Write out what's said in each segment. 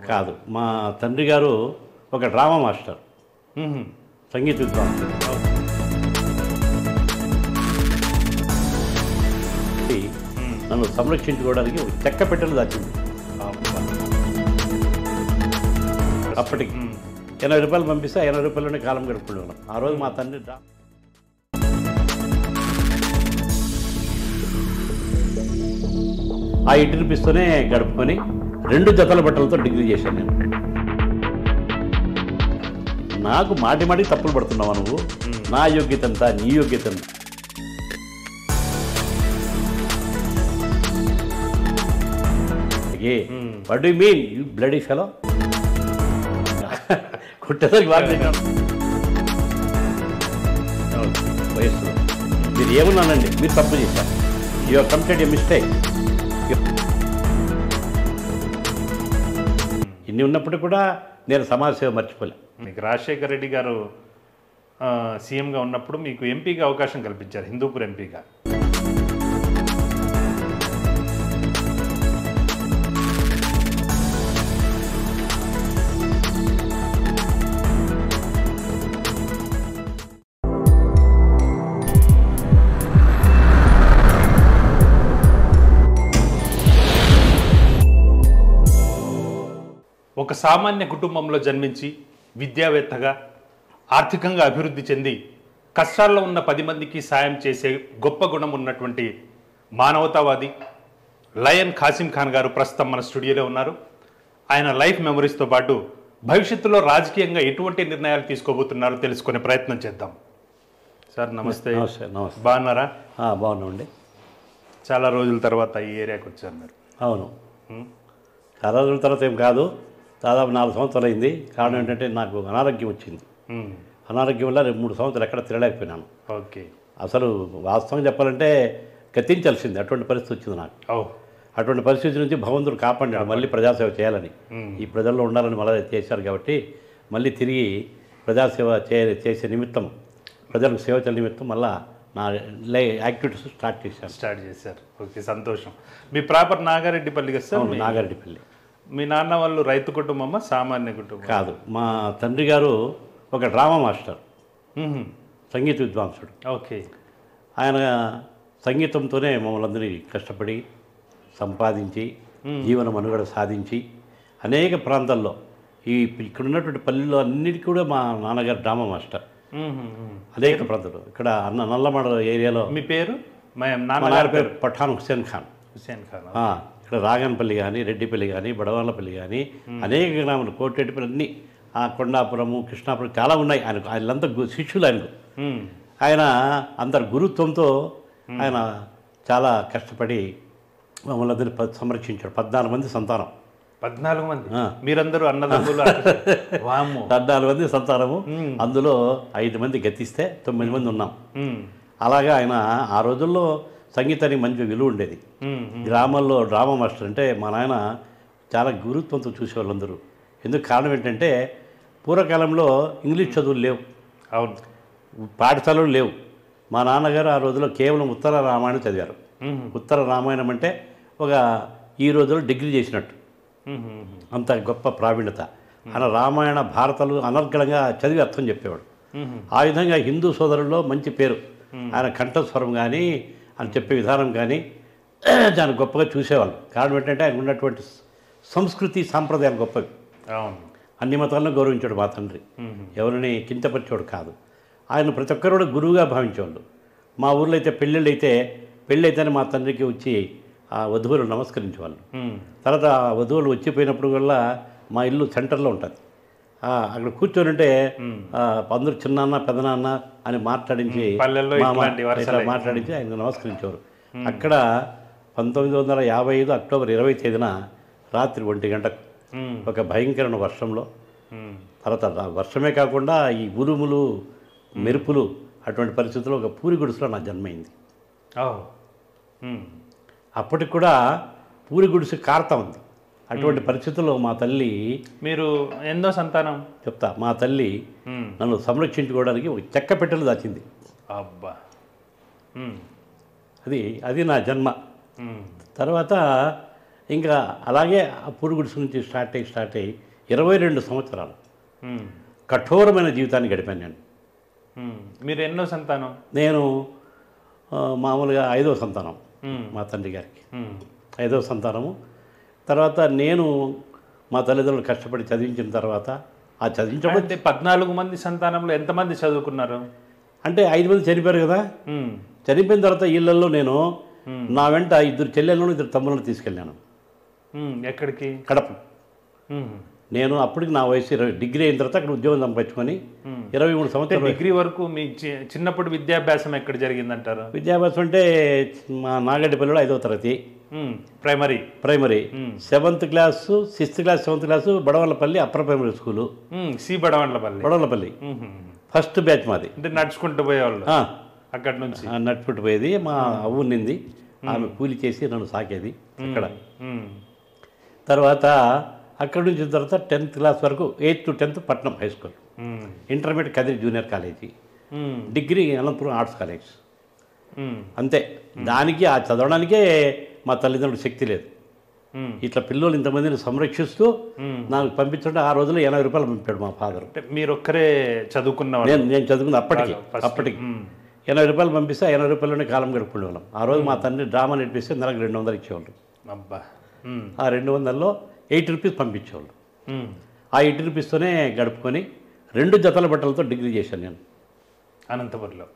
కాదు మా తండ్రి గారు ఒక డ్రామా మాస్టర్ మ్మ్. సంగీత విద్వాంసుడు ఈ నన్ను సంరక్షించుకోవడానికి ఒక చెక్క పెట్టెలు దాచింది అబ్బా. అప్పటికి మ్మ్. ఎనభై రూపాయలు పంపిస్తే ఆ ఎనభై రూపాయలలోనే కాలం గడుపుకునేవాళ్ళం ఆ రోజు మా తండ్రి డ్రా ఆ ఇంటిని పిస్తూనే గడుపుకొని రెండు జతల బట్టలతో డిగ్రీ చేశాను నేను నాకు మాటి మాటి తప్పులు పడుతున్నావా నువ్వు నా యోగ్యత ఎంత నీ యోగ్యత ఎంత what you mean you bloody fellow కుట్టేసరికి వాడు వయస్సులో మీరు ఏమన్నానండి మీరు తప్పు చేశారు యూ కమిటెడ్ ఏ మిస్టేక్ ఇన్ని ఉన్నప్పుడు కూడా నేను సమాజ సేవ మర్చిపోలే మీకు రాజశేఖర రెడ్డి గారు ఆ, సీఎంగా ఉన్నప్పుడు మీకు ఎంపీగా అవకాశం కల్పించారు హిందూపూర్ ఎంపీగా ఒక సామాన్య కుటుంబంలో జన్మించి విద్యావేత్తగా ఆర్థికంగా అభివృద్ధి చెంది కష్టాల్లో ఉన్న పది మందికి సాయం చేసే గొప్ప గుణం ఉన్నటువంటి మానవతావాది లయన్ ఖాసిం ఖాన్ గారు ప్రస్తుతం మన స్టూడియోలో ఉన్నారు ఆయన లైఫ్ మెమరీస్తో పాటు భవిష్యత్తులో రాజకీయంగా ఎటువంటి నిర్ణయాలు తీసుకోబోతున్నారో తెలుసుకునే ప్రయత్నం చేద్దాం సార్ నమస్తే నమస్తే నమస్తే బాగున్నారా ఆ, బాగున్నామండి చాలా రోజుల తర్వాత ఈ ఏరియాకి వచ్చారు మీరు అవును ఉం? చాలా రోజుల తర్వాత ఏం కాదు దాదాపు నాలుగు సంవత్సరాలు అయింది కారణం ఏంటంటే నాకు అనారోగ్యం వచ్చింది ఉం. అనారోగ్యం వల్ల రెండు మూడు సంవత్సరాలు ఎక్కడ తిరగలేకపోయినాను ఓకే అసలు వాస్తవం చెప్పాలంటే గతించాల్సింది అటువంటి పరిస్థితి వచ్చింది నాకు ఓ అటువంటి పరిస్థితి నుంచి భగవంతుడు కాపాడాడు మళ్ళీ ప్రజాసేవ చేయాలని ఉం. ఈ ప్రజల్లో ఉండాలని మళ్ళీ చేశారు కాబట్టి మళ్ళీ తిరిగి ప్రజాసేవ చే చేసే నిమిత్తం ప్రజలకు సేవ చేసే నిమిత్తం మళ్ళా నా లై యాక్టివిటీస్ స్టార్ట్ చేశాను స్టార్ట్ చేశారు ఓకే సంతోషం మీ ప్రాపర్ నాగారెడ్డిపల్లి కదా సార్ అవును మీ- నాగారెడ్డిపల్లి మీ నాన్న వాళ్ళు రైతు కుటుంబమా సామాన్య కుటుంబం కాదు మా తండ్రి గారు ఒక డ్రామా మాస్టర్ మ్మ్. సంగీత విద్వాంసుడు ఓకే ఆయన సంగీతంతోనే మమ్మల్ని అందరినీ కష్టపడి సంపాదించి జీవన మనుగడ సాధించి అనేక ప్రాంతాల్లో ఈ ఇక్కడ ఉన్నటువంటి పల్లెల్లో అన్నిటికీ కూడా మా నాన్నగారు డ్రామా మాస్టర్ మ్మ్, మ్మ్. అనేక ప్రాంతాలు ఇక్కడ అన్న నల్లమడ ఏరియాలో మీ పేరు మా మా నాన్నగారి నాన్న పేరు పేరు పఠాన్ హుస్సేన్ ఖాన్ హుసేన్ ఖాన్ ఆ, ఇక్కడ రాగన్పల్లి కానీ రెడ్డిపల్లి కానీ బడవాళ్ళపల్లి కానీ అనేక గ్రామాలు కోటిరెడ్డిపల్లి అన్ని ఆ కొండాపురము కృష్ణాపురం చాలా ఉన్నాయి ఆయనకు ఆయనంతా గు- శిష్యులు ఆయనకు మ్మ్. ఆయన అందరి గురుత్వంతో ఆయన చాలా కష్టపడి మమ్మల్ని అందరినీ ప- సంరక్షించాడు పద్నాలుగు మంది సంతానం పద్నాలుగు మంది ఆ. మీరందరూ అన్నదమ్ములు వాము పద్నాలుగు మంది సంతానము అందులో ఐదు మంది గతిస్తే తొమ్మిది మంది ఉన్నాం మ్మ్. అలాగా ఆయన ఆ రోజుల్లో సంగీతానికి మంచి విలువ ఉండేది మ్మ్. గ్రామాల్లో డ్రామా మాస్టర్ అంటే మా నాయన చాలా గురుత్వంతో చూసేవాళ్ళు అందరూ ఎందుకు కారణం ఏంటంటే పూర్వకాలంలో ఇంగ్లీష్ చదువులు లేవు అవును పాఠశాలలు లేవు మా నాన్నగారు ఆ రోజుల్లో కేవలం ఉత్తర రామాయణం చదివారు మ్మ్. ఉత్తర రామాయణం అంటే ఒక ఈ రోజుల్లో డిగ్రీ చేసినట్టు మ్మ్. మ్మ్. అంత గొప్ప ప్రావీణ్యత ఆయన రామాయణ భారతాలు అనర్గళంగా చదివి అర్థం చెప్పేవాడు మ్మ్. ఆ విధంగా హిందూ సోదరుల్లో మంచి పేరు ఆయన కంఠస్వరం కానీ ఆయన చెప్పే విధానం కానీ దాన్ని గొప్పగా చూసేవాళ్ళు కారణం ఏంటంటే ఆయన ఉన్నటువంటి సంస్కృతి సాంప్రదాయాలు గొప్పవి అవును అన్ని మతాలను గౌరవించాడు మా తండ్రి మ్మ్. ఎవరిని కించపరిచేవాడు కాదు ఆయన ప్రతి ఒక్కరు కూడా గురువుగా భావించేవాళ్ళు మా ఊర్లో అయితే పెళ్ళిళ్ళు అయితే పెళ్ళి అయితేనే మా తండ్రికి వచ్చి ఆ వధువులు నమస్కరించేవాళ్ళు మ్మ్. తర్వాత ఆ వధువులు వచ్చిపోయినప్పుడు వల్ల మా ఇల్లు సెంటర్లో ఉంటుంది ఆ, అక్కడ కూర్చొని ఉంటే ఆ, అందరూ చిన్నాన్న పెదనాన్న అని మాట్లాడించి పల్లెల్లో మామ ఇట్లాంటి ఇట్లా వరుసలే. మాట్లాడించి ఆయన నమస్కరించేవారు అక్కడ పంతొమ్మిది వందల యాభై ఐదు అక్టోబర్ ఇరవై తేదీన రాత్రి ఒంటి గంటకు మ్మ్. ఒక భయంకరమైన వర్షంలో మ్మ్. తర్వాత రా- వర్షమే కాకుండా ఈ ఉరుములు మెరుపులు అటువంటి పరిస్థితుల్లో ఒక పూరి గుడిసెలో నా జన్మైంది ఓ మ్మ్. అప్పటికి కూడా పూరి గుడిసె కారుతా ఉంది అటువంటి పరిస్థితుల్లో మా తల్లి మీరు ఎందో సంతానం చెప్తా మా తల్లి మ్మ్. నన్ను సంరక్షించుకోవడానికి ఒక చెక్క పెట్టెలు దాచింది అబ్బా మ్మ్. అది అది నా జన్మ మ్మ్. తర్వాత ఇంకా అలాగే ఆ పురుగుడుసు నుంచి స్టార్ట్ అయ్యి స్టార్ట్ అయ్యి ఇరవై రెండు సంవత్సరాలు ఉమ్, కఠోరమైన జీవితాన్ని గడిపాను నేను ఉమ్. మీరు ఎన్నో సంతానం నేను ఆ, మామూలుగా ఐదో సంతానం ఉమ్, మా తండ్రి గారికి ఉమ్, ఐదో సంతానము తర్వాత నేను మా తల్లిదండ్రులు కష్టపడి చదివించిన తర్వాత ఆ చదివించడం అంటే పద్నాలుగు మంది సంతానంలో ఎంతమంది చదువుకున్నారు అంటే ఐదు మంది చనిపోయారు కదా ఉమ్, చనిపోయిన తర్వాత ఇళ్లలో నేను నా వెంట ఇద్దరు చెల్లెలను ఇద్దరు తమ్ములను తీసుకెళ్ళాను ఉమ్, ఎక్కడికి కడప ఉమ్, నేను అప్పటికి నా వయసు ఇరవై డిగ్రీ అయిన తర్వాత అక్కడ ఉద్యోగం సంపాదించుకొని ఇరవై మూడు అంటే సంవత్సరాలు డిగ్రీ వరకు మీ చి- చిన్నప్పుడు విద్యాభ్యాసం ఎక్కడ జరిగిందంటారు విద్యాభ్యాసం అంటే మా నాగడ్డిపల్లిలో ఐదో తరగతి um, primary primary seventh class sixth class seventh class Badavalapalli upper primary school um, సి బడవండ్లపల్లి బడవలపల్లి ఉహు. ఫస్ట్ బ్యాచ్ మాది అంటే నడుచుకుంటూ పోయేవాళ్ళు ఆ, అక్కడి నుంచి ఆ నడుపుట్టు పోయేది మా అవ్వు నింది ఆమె కూలి చేసి నన్ను సాకేది అక్కడ ఉమ్, తర్వాత అక్కడి నుంచి తర్వాత టెన్త్ క్లాస్ వరకు eighth to tenth Patnam high school um, intermediate Kadiri junior college um, degree Anantapuram arts college um, అంతే దానికి ఆ చదవడానికే మా తల్లిదండ్రులు శక్తి లేదు ఉమ్. ఇట్లా పిల్లలు ఇంతమందిని సంరక్షిస్తూ నాకు పంపించడం ఆ రోజుల్లో ఎనభై రూపాయలు పంపాడు మా ఫాదర్ అంటే మీరు ఒక్కరే చదువుకున్నవాళ్ళు నేను నేను చదువుకుంది అప్పటికి first. అప్పటికి ఉమ్, ఎనభై రూపాయలు పంపిస్తే ఆ ఎనభై రూపాయలలోనే కాలం గడుపుకునే వాళ్ళం ఆ రోజు మా తండ్రి డ్రామా నేర్పిస్తే నెలకు రెండు వందలు ఇచ్చేవాళ్ళు అబ్బా ఉమ్, ఆ రెండు వందల్లో ఎయిటీ రూపీస్ పంపించేవాళ్ళు ఉమ్. ఆ ఎయిటీ రూపీస్తోనే గడుపుకొని రెండు జతల బట్టలతో డిగ్రీ చేశాను నేను అనంతపురంలో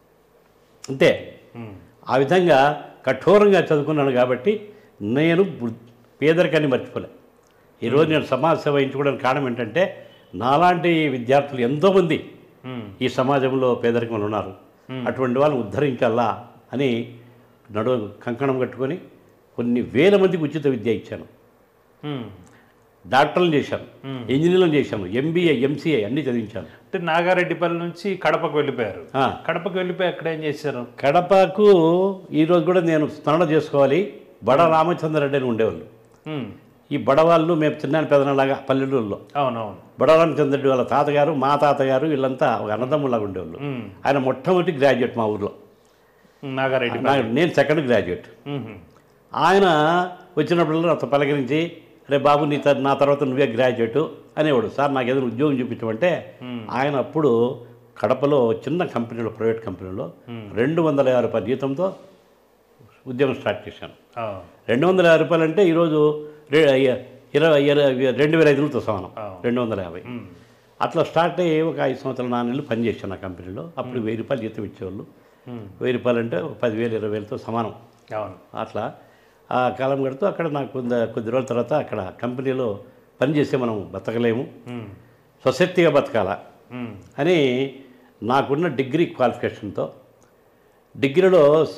అంతే ఉమ్, ఆ విధంగా కఠోరంగా చదువుకున్నాను కాబట్టి నేను వృ- పేదరికాన్ని మర్చిపోలే ఈరోజు నేను సమాజ సేవ ఎంచుకోవడానికి కారణం ఏంటంటే నాలాంటి విద్యార్థులు ఎంతోమంది ఉమ్, ఈ సమాజంలో పేదరికంలో ఉన్నారు అటువంటి వాళ్ళని ఉద్ధరించాలా అని నడు కంకణం కట్టుకొని కొన్ని వేల మందికి ఉచిత విద్య ఇచ్చాను ఉమ్. డాక్టర్లు చేశాను ఇంజనీర్లను చేశాను ఎంబీఏ ఎంసీఏ అన్నీ చదివించాను అంటే నాగారెడ్డిపల్లి నుంచి కడపకు వెళ్ళిపోయారు ఆ, కడపకు వెళ్ళిపోయి అక్కడ ఏం చేశారు కడపకు ఈరోజు కూడా నేను స్మరణ చేసుకోవాలి బడ రామచంద్రరెడ్డి అని ఉండేవాళ్ళు ఉమ్, ఈ బడవాళ్ళు మేము చిన్న పెదనలాగా పల్లెటూరులో అవునవును బడరామచంద్రుడి వాళ్ళ తాతగారు మా తాతగారు వీళ్ళంతా ఒక అన్నదమ్ములాగా ఉండేవాళ్ళు ఉమ్, ఆయన మొట్టమొదటి గ్రాడ్యుయేట్ మా ఊర్లో నాగారెడ్డి నా- నేను సెకండ్ గ్రాడ్యుయేట్ ఉహు, ఆయన వచ్చినప్పుడల్లా నాతో పలకరించి రే బాబు నీ త- నా తర్వాత నువ్వే గ్రాడ్యుయేట్ అనేవాడు సార్ నాకు ఏదైనా ఉద్యోగం చూపించమంటే ఆయన అప్పుడు కడపలో చిన్న కంపెనీలో ప్రైవేట్ కంపెనీలో రెండు వందల యాభై రూపాయల జీతంతో ఉద్యోగం స్టార్ట్ చేశాను ఆ, రెండు వందల యాభై రూపాయలు అంటే ఈరోజు రె- ఇరవై ఇరవై రెండు వేల ఐదు వందలతో సమానం ఆ. రెండు వందల యాభై ఉమ్, అట్లా స్టార్ట్ అయ్యి ఒక ఐదు సంవత్సరాలు నాలుగు నెలలు పనిచేశాను ఆ కంపెనీలో అప్పుడు వెయ్యి రూపాయలు జీతం ఇచ్చేవాళ్ళు ఉమ్, వెయ్యి రూపాయలు అంటే ఒక పదివేలు ఇరవై వేలతో సమానం అవును అట్లా ఆ కాలం గడుతూ అక్కడ నాకు కొంత కొద్ది రోజుల తర్వాత అక్కడ కంపెనీలో పనిచేస్తే మనం బతకలేము ఉమ్, స్వశక్తిగా బతకాల ఉమ్, అని నాకున్న డిగ్రీ క్వాలిఫికేషన్తో డిగ్రీలో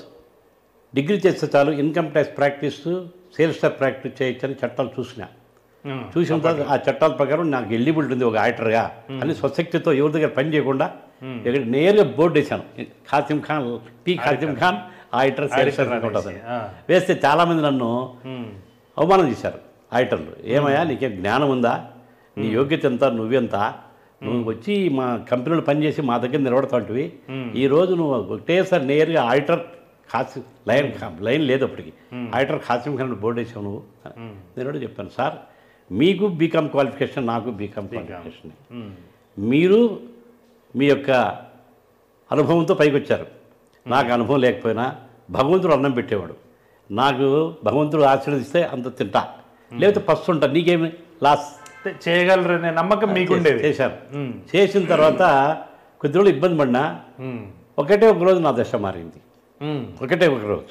డిగ్రీ చేస్తే చాలు income tax practice sales tax practice చేయొచ్చని చట్టాలు చూసిన ఉమ్, చూసిన తర్వాత ఆ చట్టాల ప్రకారం నాకు ఎలిజిబిలిటీ ఉంది ఒక ఆడిటర్గా అని స్వశక్తితో ఎవరి దగ్గర పని చేయకుండా ఇక్కడ నేరుగా బోర్డు వేశాను Khasim Khan P Khasim Khan auditor sales tax ఉంటుంది ఆ, వేస్తే చాలామంది నన్ను ఉమ్, అవమానం చేశారు ఆడిటర్లు ఏమయ్యా నీకేం జ్ఞానం ఉందా నీ యోగ్యత ఎంత నువ్వెంత నువ్వు వచ్చి మా కంపెనీలో పనిచేసి మా దగ్గర నిలబడతాంటివి ఈ రోజు నువ్వు ఒకటేసారి నేరుగా ఆడిటర్ ఖాసి లైన్ లైన్ లేదు అప్పటికి ఆడిటర్ ఖాసిం ఖాన్ బోర్డు వేసావు నువ్వు నేను కూడా చెప్పాను సార్ మీకు బీకామ్ క్వాలిఫికేషన్ నాకు బీకామ్ క్వాలిఫికేషన్ ఉమ్, మీరు మీ యొక్క అనుభవంతో పైకి వచ్చారు నాకు అనుభవం లేకపోయినా భగవంతుడు అన్నం పెట్టేవాడు నాకు భగవంతుడు ఆశీర్వదిస్తే అంత తింటా లేకపోతే పస్తు ఉంటా నీకేమి లాస్ అంటే చేయగలరనే నమ్మకం మీకుండేది చేశాను ఉమ్, చేసిన తర్వాత కొద్ది రోజులు ఇబ్బంది పడినా ఉమ్, ఒకటే ఒక రోజు నా దశ మారింది ఉమ్, ఒకటే ఒక రోజు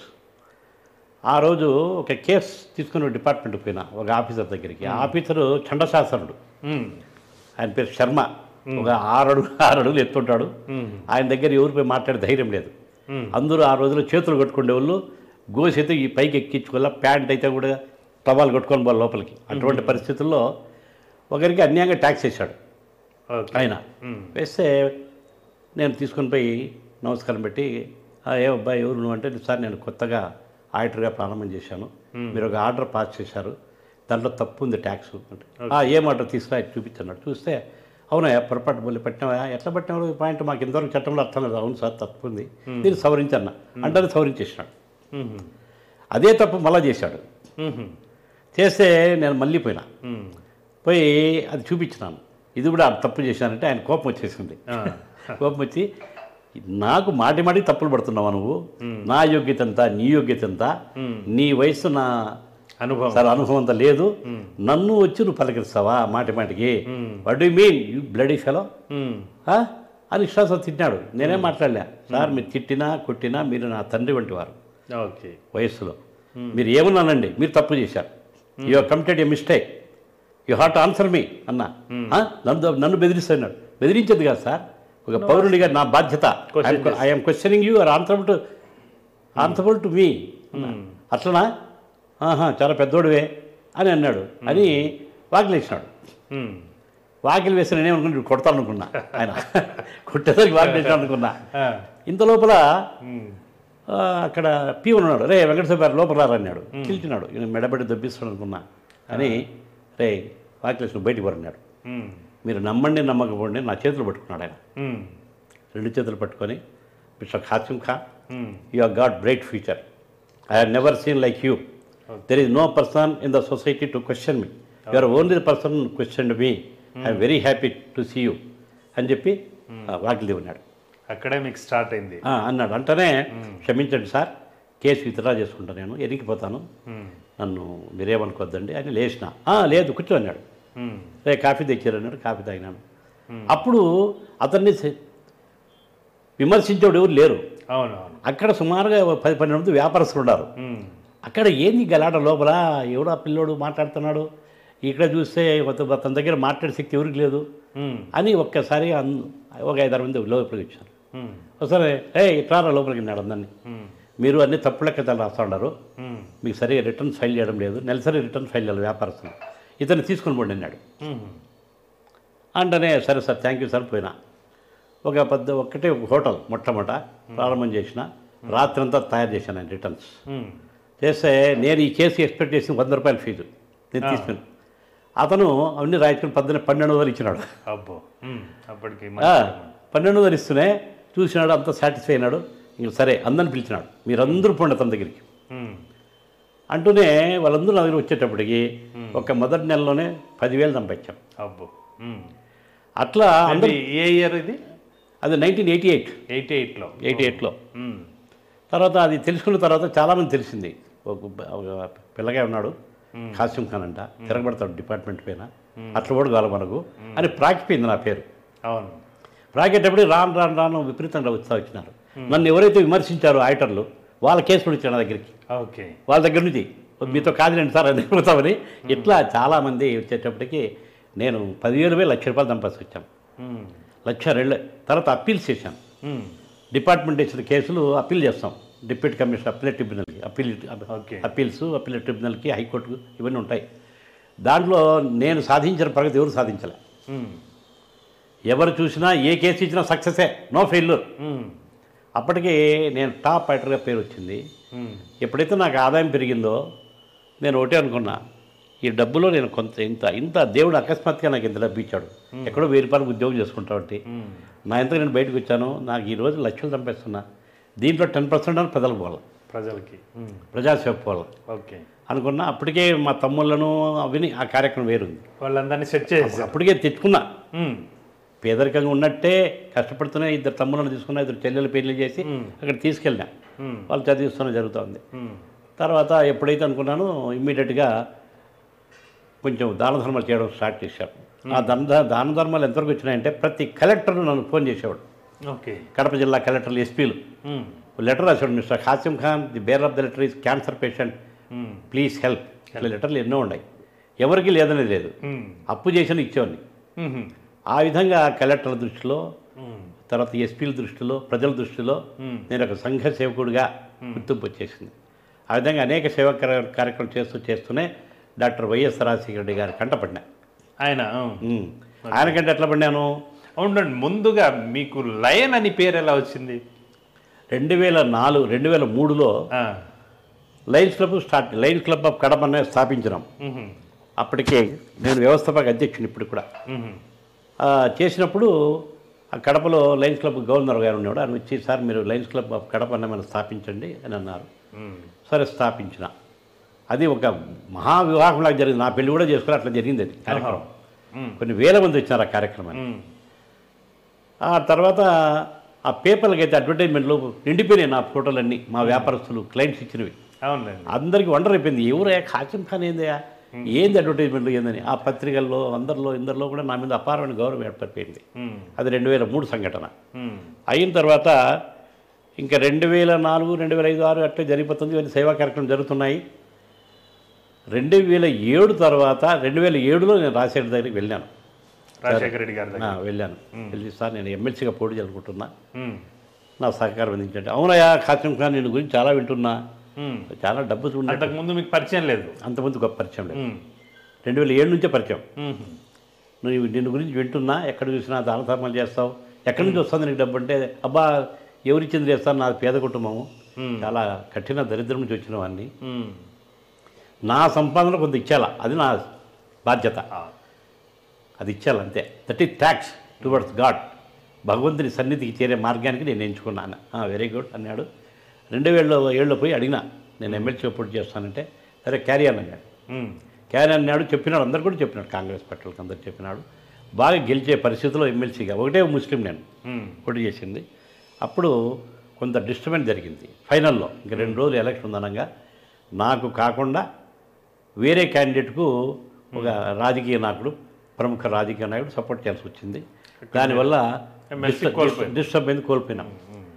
ఆ రోజు ఒక కేసు తీసుకుని డిపార్ట్మెంట్కి పోయినా ఒక ఆఫీసర్ దగ్గరికి ఆ ఆఫీసరు చండశాసనుడు ఉమ్, ఆయన పేరు శర్మ ఒక ఆరు అడుగు ఆరు అడుగులు ఎత్తుంటాడు ఉమ్, ఆయన దగ్గర ఎవరిపై మాట్లాడే ధైర్యం లేదు ఉమ్, అందరూ ఆ రోజుల్లో చేతులు కట్టుకునే వాళ్ళు గోసి అయితే ఈ పైకి ఎక్కించుకోవాల ప్యాంట్ అయితే కూడా టవాలు కట్టుకొని పోవాలి లోపలికి అటువంటి పరిస్థితుల్లో ఒకరికి అన్యాయంగా ట్యాక్స్ వేశాడు ఓకే ఆయన ఉమ్, వేస్తే నేను తీసుకొని పోయి నమస్కారం పెట్టి "ఆ, ఏ అబ్బాయి ఎవరు నువ్వు అంటే సార్ నేను కొత్తగా ఆడిటర్గా ప్రారంభం చేశాను మీరు ఒక ఆర్డర్ పాస్ చేశారు దాంట్లో తప్పు ఉంది ట్యాక్స్ అంటే "ఆ, ఏం ఆర్డర్ తీసుకురా ఇది చూపించన్నాడు చూస్తే అవునా పొరపాటు బోలి పెట్టినావా ఎట్లా పెట్టినావు ఈ పాయింట్ మాకు ఇంతవరకు చట్టంలో అర్థం లేదు అవును సార్ తప్పు ఉంది నేను సవరించన్నా అంటే సవరించేసినాడు ఉమ్, అదే తప్పు మళ్ళా చేశాడు ఉమ్, చేస్తే నేను మళ్ళీ పోయినా ఉమ్. పోయి అది చూపించినాను ఇది కూడా తప్పు చేశానంటే ఆయన కోపం వచ్చేసింది ఆ. కోపం వచ్చి నాకు మాటి మాటికి తప్పులు పడుతున్నావా నువ్వు నా యోగ్యత ఎంత నీ యోగ్యత ఎంత నీ వయసు నా అనుభవం సార్ అనుభవం అంత లేదు నన్ను వచ్చి నువ్వు పలకరిస్తావా మాటి మాటికి what you mean you bloody fellow um. అని విశ్వాసం తిట్టినాడు నేనేం మాట్లాడలే సార్ మీరు తిట్టినా కొట్టినా మీరు నా తండ్రి వంటి వారు ఓకే వయస్సులో మీరు ఏమన్నానండి మీరు తప్పు చేశారు you are committed a mistake you hot answer me అన్న ఆ? నన్ను నన్ను బెదిరిస్తున్నాడు బెదిరించదు కాదు సార్ ఒక పౌరుడిగా నా బాధ్యత Question I'm questioning you are answerable to answerable to me అట్లనా ఆహా చాలా పెద్దోడివే అని అన్నాడు అని వాకిలేసినాడు ఉమ్. వాకిలు వేసి నేనే అనుకుని కొడతాను అనుకున్నా ఆయన కొట్టేసరికి వాకిలు వేసినాడు అనుకున్నా ఆ. ఇంత లోపల ఉమ్. ఆ, అక్కడ పీవన్ ఉన్నాడు రే వెంకటేశ్వర లోపల రా" అన్నాడు పిలిచినాడు ఈయన మెడబెట్టి దొబ్బిస్తాడు అనుకున్నా అని రే వాకిలేసిన బయటికి వరన్నాడు ఉమ్. మీరు నమ్మండి నమ్మకపోండి నా చేతులు పట్టుకున్నాడు ఆయన ఉమ్. రెండు చేతులు పట్టుకొని mister Khasim Khan um. You are got bright future I have never seen like you there is no person in the society to question me you are only the person question me I'm very happy to see you అని చెప్పి వాకిలి ఉన్నాడు అక్కడే మీకు start అయింది ఆ, అన్నాడు అంటేనే క్షమించండి సార్ కేసు విత్డ్రా చేసుకుంటాను నేను ఎరిగిపోతాను ఉమ్. నన్ను మీరేమనుకోవద్దండి అని లేచిన "ఆ, లేదు కూర్చో అన్నాడు ఉమ్. రే కాఫీ తెచ్చారు అన్నాడు కాఫీ తాగినాను అప్పుడు అతన్ని సె- విమర్శించేవాడు ఎవరు లేరు అవును అవును అక్కడ సుమారుగా ఓ పది పన్నెండు మంది వ్యాపారస్తులు ఉన్నారు ఉమ్. అక్కడ ఏంది గలాట లోపల ఎవడో ఆ పిల్లోడు మాట్లాడుతున్నాడు ఇక్కడ చూస్తే కొత్త- అతని దగ్గర మాట్లాడే శక్తి ఎవరికి లేదు ఉమ్. అని ఒక్కసారి అన్- ఒక ఐదారు మంది లోపలికి వచ్చారు ఉమ్. ఒకసారి ఏ ఇట్రారా లోపలికి వెళ్ళాడు అందరినీ ఉమ్. మీరు అన్ని తప్పు లెక్కలు రాస్తా ఉన్నారు ఉమ్. మీకు సరిగా రిటర్న్ ఫైల్ చేయడం లేదు నెలసరి రిటర్న్ ఫైల్ చేయాలి వ్యాపారస్తులు ఇతన్ని తీసుకుని పోండి అన్నాడు ఉమ్. అంటేనే సరే సార్ థ్యాంక్ యూ సార్ పోయినా ఒక పెద్ద ఒక్కటే ఒక హోటల్ మొట్టమొదట ప్రారంభం చేసిన రాత్రంతా తయారు చేశాను నేను రిటర్న్స్ ఉమ్. చేస్తే నేను ఈ కేసు ఎక్స్పెక్ట్ చేసిన వంద రూపాయల ఫీజు నేను తీసుకుని అతను అవన్నీ రాయించుకుని పద్దెన పన్నెండు వందలు ఇచ్చినాడు అబ్బో ఉమ్. అప్పటికి ఆ, పన్నెండు వందలు ఇస్తూనే చూసినాడు అంత సాటిస్ఫై అయినాడు ఇంక సరే అందరిని పిలిచినాడు మీరందరూ పోండి అతని దగ్గరికి ఉమ్. అంటూనే వాళ్ళందరూ నా దగ్గర వచ్చేటప్పటికి ఒక మొదటి నెలలోనే పదివేలు సంపాదించాం అబ్బో ఉమ్. అట్లా అందరూ ఇది ఏ ఇయర్ ఇది అది నైన్టీన్ ఎయిటీ ఎయిట్ ఎయిటీ ఎయిట్లో ఎయిటీ ఎయిట్లో ఉమ్. తర్వాత అది తెలుసుకున్న తర్వాత చాలామంది తెలిసింది ఒక ఒక పిల్లగా ఉన్నాడు కాసిం ఖాన్ అంట తిరగబడతాడు డిపార్ట్మెంట్ పైన అట్లా కూడా కావాలి మనకు అని ప్రాకిపోయింది నా పేరు అవును ప్రాకేటప్పుడు రాను రాను రాను విపరీతంగా వచ్చా వచ్చినారు నన్ను ఎవరైతే విమర్శించారో ఆయిటర్లు వాళ్ళ కేసు కూడా ఇచ్చారు నా దగ్గరికి ఓకే వాళ్ళ దగ్గర నుంచి మీతో కాదులేండి సార్ అని చెబుతామని ఇట్లా చాలామంది వచ్చేటప్పటికి నేను పదివేలు వేలు లక్ష రూపాయలు సంపాదించి వచ్చాను ఉమ్. లక్ష రెండు తర్వాత అప్పీల్స్ చేశాను ఉమ్. డిపార్ట్మెంట్ ఇచ్చిన కేసులు అప్పీల్ చేస్తాం డిప్యూటీ కమిషనర్ అప్పీలేట్ ట్రిబ్యునల్కి అప్పీల్ ఓకే. అప్పీల్స్ అప్పీలేట్ ట్రిబ్యునల్కి హైకోర్టుకు ఇవన్నీ ఉంటాయి దాంట్లో నేను సాధించిన ప్రగతి ఎవరు సాధించలే ఉమ్. ఎవరు చూసినా ఏ కేసు ఇచ్చినా సక్సెసే నో ఫెయిల్యూర్ ఉమ్. అప్పటికి నేను టాప్ ఫైటర్గా పేరు వచ్చింది ఉమ్. ఎప్పుడైతే నాకు ఆదాయం పెరిగిందో నేను ఒకటే అనుకున్నా ఈ డబ్బులో నేను కొంత ఇంత ఇంత దేవుడు అకస్మాత్తుగా నాకు ఇంత డబ్బు ఇచ్చాడు ఎక్కడో వెయ్యి రూపాయలకు ఉద్యోగం చేసుకుంటా ఒకటి ఉమ్. నా ఎంత నేను బయటకు వచ్చాను నాకు ఈ రోజు లక్షలు సంపాదిస్తున్నా దీంట్లో టెన్ పర్సెంట్ అని ప్రజలకు పోవాలి ప్రజలకి ఉమ్. ప్రజాసేవ పోవాలి ఓకే అనుకున్నా అప్పటికే మా తమ్ముళ్ళను అవిని ఆ కార్యక్రమం వేరుంది వాళ్ళందరినీ సెట్ చేసేసారు అప్పటికే తెచ్చుకున్నా ఉమ్. పేదరికంగా ఉన్నట్టే కష్టపడుతూనే ఇద్దరు తమ్ముళ్ళను తీసుకున్నా ఇద్దరు చెల్లెలు పెళ్లి చేసి అక్కడ తీసుకెళ్ళినా ఉమ్. వాళ్ళు చదివిస్తున్న జరుగుతుంది ఉమ్. తర్వాత ఎప్పుడైతే అనుకున్నానో ఇమ్మీడియట్గా కొంచెం దాన ధర్మాలు చేయడం స్టార్ట్ చేశాను ఆ దాన దాన ధర్మాలు ఎంతవరకు వచ్చినాయంటే ప్రతి కలెక్టర్ నన్ను ఫోన్ చేసేవాడు ఓకే కడప జిల్లా కలెక్టర్లు ఎస్పీలు ఉమ్. లెటర్ రాశాడు mister Hasim Khan the bearer of the letter is cancer patient um. Please help ఇట్లా లెటర్లు ఎన్నో ఉన్నాయి ఎవరికి లేదనేది లేదు ఉమ్. అప్పు చేసిన ఇచ్చేవాడిని ఉమ్. ఆ విధంగా కలెక్టర్ల దృష్టిలో ఉమ్. తర్వాత ఎస్పీల దృష్టిలో ప్రజల దృష్టిలో Hmm. నేను ఒక సంఘ సేవకుడిగా గుర్తింపు వచ్చేసింది ఆ విధంగా అనేక సేవా కార్య- కార్యక్రమాలు చేస్తూ చేస్తూనే డాక్టర్ వైఎస్ రాజశేఖర రెడ్డి గారి కంటపడినా ఆయన ఉమ్. ఉమ్. ఆయనకంటే ఎట్లా పడినాను అవునండి ముందుగా మీకు లయన్ అని పేరు ఎలా వచ్చింది రెండు వేల నాలుగు రెండు వేల మూడులో ఆ. Lions club start lions club of Kadapa అనేది స్థాపించినాం ఉహుం. అప్పటికే నేను వ్యవస్థాపక అధ్యక్షుని ఇప్పుడు కూడా ఉహుం. ఆ, చేసినప్పుడు ఆ కడపలో లయన్స్ క్లబ్ గవర్నర్ గారు ఉన్నాడు ఆయన వచ్చి సార్ మీరు లయన్స్ క్లబ్ ఆఫ్ కడప అన్న మనం స్థాపించండి అని అన్నారు ఉమ్. సరే స్థాపించిన అది ఒక మహా వివాహంలాగా జరిగింది నా పెళ్లి కూడా చేసుకుని అట్లా జరిగింది అది కార్యక్రమం ఉమ్, కొన్ని వేల మంది వచ్చినారు ఆ కార్యక్రమాన్ని ఉమ్, ఆ తర్వాత ఆ పేపర్లకి అయితే అడ్వర్టైజ్మెంట్లు నిండిపోయినాయి నా ఫోటోలన్నీ మా వ్యాపారస్తులు క్లయింట్స్ ఇచ్చినవి అవునులేండి అందరికీ వండర్ అయిపోయింది ఎవరయ్యా కాసిం ఖాన్ ఏందయ్యా ఏంది అడ్వర్టైజ్మెంట్లు ఏందని ఆ పత్రికల్లో అందరిలో ఇందరిలో కూడా నా మీద అపారమైన గౌరవం ఏర్పడిపోయింది ఉమ్, అది రెండు వేల మూడు సంఘటన ఉమ్, అయిన తర్వాత ఇంకా రెండు వేల నాలుగు రెండు వేల ఐదు ఆరు అట్లే జరిగిపోతుంది ఇవన్నీ సేవా కార్యక్రమం జరుగుతున్నాయి రెండు వేల ఏడు తర్వాత రెండు వేల ఏడులో నేను రాజశేఖర్ దగ్గరికి వెళ్ళాను రాజశేఖర రెడ్డి గారి ఆ, దగ్గర వెళ్ళాను వెళ్ళి సార్ నేను ఎమ్మెల్సీగా పోటీ చేయాలనుకుంటున్నా ఉమ్, నా సహకారం అందించండి అవునయ్యా కాసిం ఖాన్ నేను గురించి చాలా వింటున్నా ఉమ్. చాలా డబ్బు ఉండే అంతకుముందు మీకు పరిచయం లేదు అంతమంది గొప్ప పరిచయం లేదు ఉమ్, రెండు వేల ఏడు నుంచే పరిచయం ఉమ్, నువ్వు నిన్ను గురించి వింటున్నా ఎక్కడ చూసినా దాన ధర్మాలు చేస్తావు ఎక్కడి నుంచి వస్తుంది నీకు డబ్బు అంటే అబ్బా ఎవరిచ్చింది చేస్తాను నాది పేద కుటుంబము ఉమ్, చాలా కఠిన దరిద్రం నుంచి వచ్చిన వాడిని ఉమ్. నా సంపాదన కొంత ఇచ్చేలా అది నా బాధ్యత ఆ, అది ఇచ్చేయాలి అంతే that is tax towards god భగవంతుని సన్నిధికి చేరే మార్గానికి నేను ఎంచుకున్నాను వెరీ గుడ్ అన్నాడు రెండు వేల ఏళ్ళు పోయి అడిగినా నేను ఎమ్మెల్సీ పోటీ చేస్తానంటే సరే క్యారీ అని అన్నాడు ఉమ్, క్యారీ అన్నాడు చెప్పినాడు అందరు కూడా చెప్పినాడు కాంగ్రెస్ పార్టీలకు అందరు చెప్పినాడు బాగా గెలిచే పరిస్థితిలో ఎమ్మెల్సీగా ఒకటే ముస్లిం నేను ఉమ్, పోటీ చేసింది అప్పుడు కొంత డిస్టర్బెన్స్ జరిగింది ఫైనల్లో ఇంక రెండు రోజులు ఎలక్షన్ ఉందనగా నాకు కాకుండా వేరే క్యాండిడేట్కు ఒక రాజకీయ నాయకుడు ప్రముఖ రాజకీయ నాయకుడు సపోర్ట్ చేయాల్సి వచ్చింది దానివల్ల MLC కోల్పోయింది. డిస్టర్బ్ అయింది కోల్పోయినాం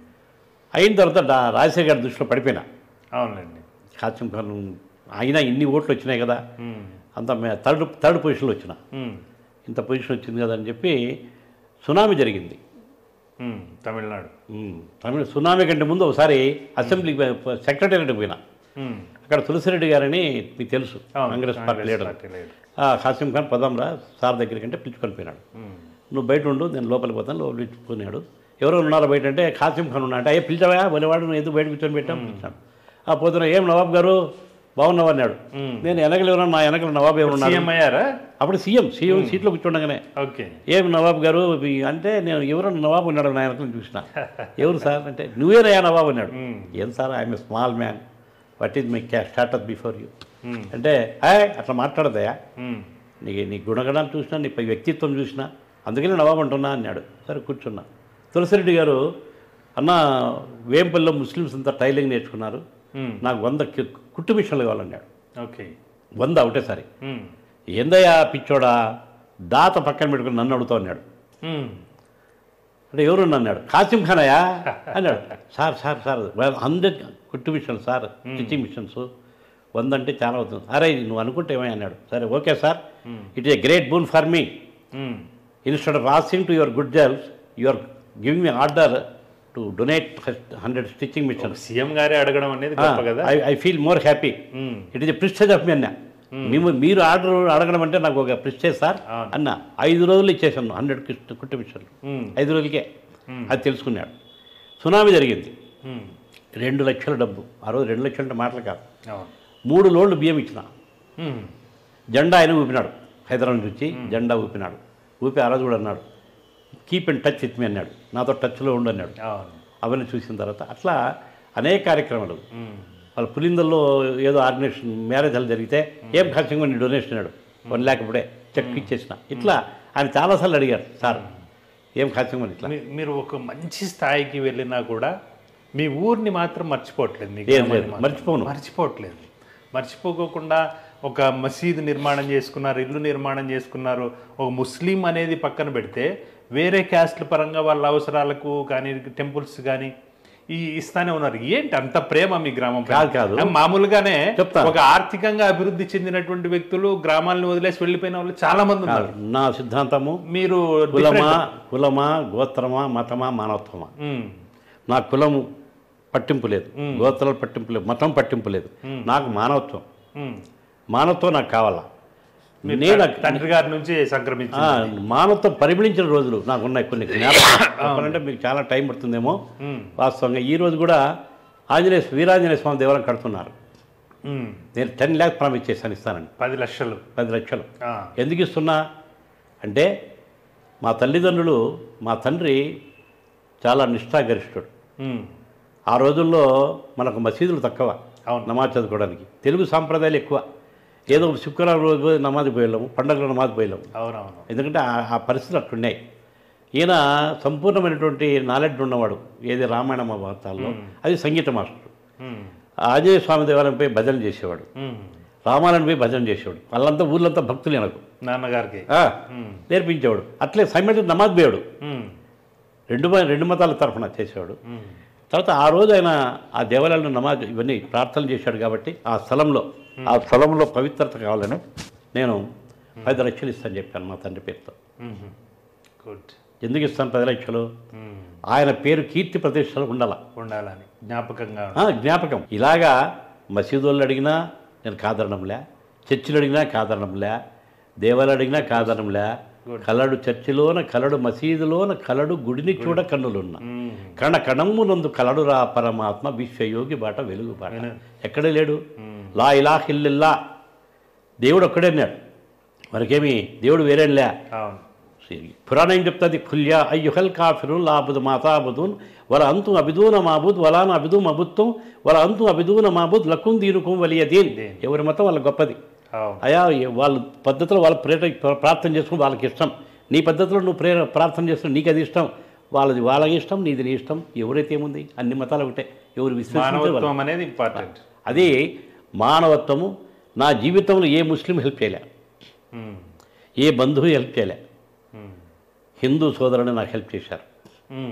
అయిన తర్వాత డా- రాజశేఖర్ గారి దృష్టిలో పడిపోయినా అవునండి కాసిం ఖాన్ అయినా ఇన్ని ఓట్లు వచ్చినాయి కదా ఉమ్, అంత మే- థర్డ్ థర్డ్ పొజిషన్లో వచ్చిన ఉమ్, ఇంత పొజిషన్ వచ్చింది కదా అని చెప్పి సునామీ జరిగింది ఉమ్, తమిళనాడు ఉమ్, తమిళ సునామీ కంటే ముందు ఒకసారి అసెంబ్లీ సెక్రటేరియట్ పోయినా ఉమ్, అక్కడ తులసిరెడ్డి గారని మీకు తెలుసు అవును, Congress party leader party leader ఆ, ఖాసిం ఖాన్ పదాంరా సార్ దగ్గరికి అంటే పిలుచుకొని పోయినాడు ఉమ్, నువ్వు బయట ఉండు నేను లోపలికి పోతాను లోపలికి పిలుచుకున్నాడు ఎవరో ఉన్నారో బయట అంటే ఖాసిం ఖాన్ ఉన్నా అంటే అయ్యే పిలిచావా వలివాడు నువ్వు ఎందుకు బయట కూర్చొని పెట్టాం పిలిచాను ఆ పోతున్నా ఏం నవాబ్ గారు బాగున్నావు అన్నాడు ఉమ్. నేను వెనకలు ఎవరన్నా నా వెనకలు నవాబ్ ఎవరున్నారు సీఎం అయ్యారా అప్పుడు సీఎం సీఎం సీట్లో కూర్చుండగానే ఓకే ఏం నవాబ్ గారు ఈ అంటే నేను ఎవరు నవాబ్ ఉన్నాడు నా వెనకలు చూసిన ఎవరు సార్ అంటే నువ్వేనయ్యా నవాబ్ అన్నాడు ఉమ్, ఏం sir I'm small man what is my క్యా స్టార్టప్ బిఫోర్ యూ ఉమ్, అంటే హాయ్ అట్లా మాట్లాడదయా ఉమ్, నీ నీ గుణగణాలు చూసినా నీ పై వ్యక్తిత్వం చూసినా అందుకనే నవాబ్ అంటున్నా అన్నాడు సరే కూర్చున్నా తులసిరెడ్డి గారు అన్న వేంపల్లిలో ముస్లిమ్స్ అంతా టైలింగ్ నేర్చుకున్నారు ఉమ్, నాకు వంద కి- కుట్టు మిషన్లు కావాలన్నాడు ఓకే వంద ఒకటేసారి ఉమ్, ఏందయ్యా పిచ్చోడా దాత పక్కన పెట్టుకుని నన్ను అడుగుతా అన్నాడు ఉమ్, అంటే ఎవరు అన్నాడు కాసిం ఖానయా అన్నాడు సార్ సార్ సార్ హండ్రెడ్ కుట్టు మిషన్లు సార్ స్టిచ్చింగ్ మిషన్స్ వంద అంటే చాలా అవుతుంది అరే నువ్వు అనుకుంటే ఏమై అన్నాడు సరే okay sir it is a great boon for me um, instead of asking to your good selves you are giving me order to donate hundred stitching machines CM గారే అడగడం అనేది గొప్ప కదా I I feel more happy um, it is a prestige of me అన్న మేము మీరు order అడగడం అంటే నాకు ఒక ప్రిస్టేజ్ సార్ అవును. అన్న ఐదు రోజులు ఇచ్చేసాను హండ్రెడ్ కుట్టు మిషన్లు ఉమ్, ఐదు రోజులకే Hmm. అది తెలుసుకున్నాడు సునామీ జరిగింది ఉమ్, రెండు లక్షల డబ్బు ఆ రోజు రెండు లక్షలు అంటే మాటలు కాదు అవును మూడు లోడ్లు బియ్యం ఇచ్చిన ఉమ్, జెండా ఆయన ఊపినాడు హైదరాబాద్ నుంచి జెండా ఊపినాడు ఊపి ఆ రోజు కూడా అన్నాడు keep in touch with me అన్నాడు నాతో టచ్లో ఉండు అన్నాడు అవును అవన్నీ చూసిన తర్వాత అట్లా అనేక కార్యక్రమాలు ఉమ్, వాళ్ళ పులిందల్లో ఏదో ఆర్గనైజేషన్ మ్యారేజ్ అలా జరిగితే ఏం ఖర్చంగా నీ డొనేషన్ అన్నాడు వన్ ల్యాక్ ఇప్పుడే చెక్ ఇచ్చేసిన ఇట్లా ఆయన చాలాసార్లు అడిగారు సార్ ఏం ఖర్చంగా ఇట్లా మీ- మీరు ఒక మంచి స్థాయికి వెళ్ళినా కూడా మీ ఊరిని మాత్రం మర్చిపోవట్లేదు మీ ఏం గ్రామాన్ని లేదు మాత్రం. మర్చిపోను మర్చిపోవట్లేదు మర్చిపోకోకుండా ఒక మసీదు నిర్మాణం చేసుకున్నారు ఇల్లు నిర్మాణం చేసుకున్నారు ఒక ముస్లిం అనేది పక్కన పెడితే వేరే క్యాస్ట్ల పరంగా వాళ్ళ అవసరాలకు కానీ టెంపుల్స్ కానీ ఈ ఇస్తానే ఉన్నారు ఏంటి అంత ప్రేమ మీ గ్రామం పైన? కాదు, కాదు. ఆ, మామూలుగానే చెప్తాను. ఒక ఆర్థికంగా అభివృద్ధి చెందినటువంటి వ్యక్తులు గ్రామాలను వదిలేసి వెళ్ళిపోయిన వాళ్ళు చాలా మంది ఉన్నారు నా సిద్ధాంతము మీరు కులమా కులమా గోత్రమా మతమా మానవత్వమా ఉమ్, నా కులము పట్టింపు లేదు గోత్రాలు పట్టింపు లేదు మతం పట్టింపు లేదు నాకు మానవత్వం ఉమ్. మానవత్వం నాకు కావాలా మీరు నేను త- తండ్రి గారి నుంచి సంక్రమించి ఆ, మానవత్వం పరిమళించిన రోజులు నాకు ఉన్నాయి కొన్ని జ్ఞాపకాలు చెప్పాలంటే మీకు చాలా టైం పడుతుందేమో ఉమ్, వాస్తవంగా ఈ రోజు కూడా ఆంజనేయ వీరాంజనేయ స్వామి దేవాలయం కడుతున్నారు ఉమ్, నేను టెన్ ల్యాక్ ప్రామిస్ చేశాను ఇస్తానని పది లక్షలు పది లక్షలు ఆ, ఎందుకు ఇస్తున్నా అంటే మా తల్లిదండ్రులు మా తండ్రి చాలా నిష్ఠాగరిష్ఠుడు ఉమ్, ఆ రోజుల్లో మనకు మసీదులు తక్కువ అవును. నమాజ్ చదువుకోవడానికి తెలుగు సాంప్రదాయాలు ఎక్కువ ఏదో ఒక శుక్రవారం రోజు పోయి నమాజ్ పోయలేము పండగలో నమాజ్ పోయలేము అవునవును ఎందుకంటే ఆ- ఆ పరిస్థితులు అట్లున్నాయి ఈయన సంపూర్ణమైనటువంటి నాలెడ్జ్ ఉన్నవాడు ఏది రామాయణ మహాభారతాల్లో అది సంగీత మాస్టర్ ఉమ్, ఆంజనేయ స్వామి దేవాలయం పోయి భజన చేసేవాడు ఉమ్. రామాలయం పోయి భజన చేసేవాడు వాళ్ళంతా ఊర్లంతా భక్తులు నాకు నాన్నగారికి ఉమ్, నేర్పించేవాడు అట్లే సైమెంట్ నమాజ్ పోయాడు ఉమ్, రెండు మ- రెండు మతాల తరఫున చేసేవాడు ఉమ్. తర్వాత ఆ రోజు ఆయన ఆ దేవాలయంలో నమాజ్ ఇవన్నీ ప్రార్థనలు చేశాడు కాబట్టి ఆ స్థలంలో ఆ స్థలంలో పవిత్రత కావాలని నేను పది లక్షలు ఇస్తాను చెప్పాను మా తండ్రి పేరుతో ఉమ్. గుడ్ ఎందుకు ఇస్తాను పది లక్షలు ఉమ్. ఆయన పేరు కీర్తి ప్రతిష్టలు ఉండాల ఉండాలని జ్ఞాపకంగా ఆ, జ్ఞాపకం ఇలాగా మసీదులు అడిగినా నేను కాదనడంలే చర్చిలు అడిగినా కాదనడంలే దేవాలయాలు అడిగినా కాదనడంలే కలడు చర్చిలోన కలడు మసీదులోన కలడు గుడిని చూడ కన్నులున్న ఉమ్. కణ కణమ్మునందు కలడు రా పరమాత్మ విశ్వయోగి బాట వెలుగు బాట విను. ఎక్కడే లేడు ఉమ్. లా ఇలా హిల్లిల్లా దేవుడు ఒక్కడే అన్నాడు మనకేమి దేవుడు వేరేలే అవును పురాణం ఏం చెప్తుంది ఖుల్యా అయ్యుహల్ కాఫిరు లాబుద్ మాతాబుదూన్ వల అంతు అబిదూన మాబుద్ వలాన అబిదు మబుత్తం వల అంతు అబిదూన మాబుద్ లకుం దీనుకుం వలియ దీన్ దీన్. ఎవరి మతం వాళ్ళ గొప్పది అవును అయా వాళ్ళ పద్ధతిలో వాళ్ళ ప్రేర ప్రార్థన చేసుకుని వాళ్ళకి ఇష్టం నీ పద్ధతిలో నువ్వు ప్రేర ప్రార్థన చేస్తున్నావు నీకు అది ఇష్టం వాళ్ళది వాళ్ళకి ఇష్టం నీది నీ ఇష్టం ఎవరైతే ఏముంది అన్ని మతాలు ఒకటే ఎవరు విశ్వసించే వాళ్ళు మానవత్వం అనేది ఇంపార్టెంట్ అది మానవత్వము నా జీవితంలో ఏ ముస్లిం హెల్ప్ చేయలే ఉమ్. ఏ బంధువు హెల్ప్ చేయలే ఉమ్. హిందూ సోదరుని నాకు హెల్ప్ చేశారు ఉమ్.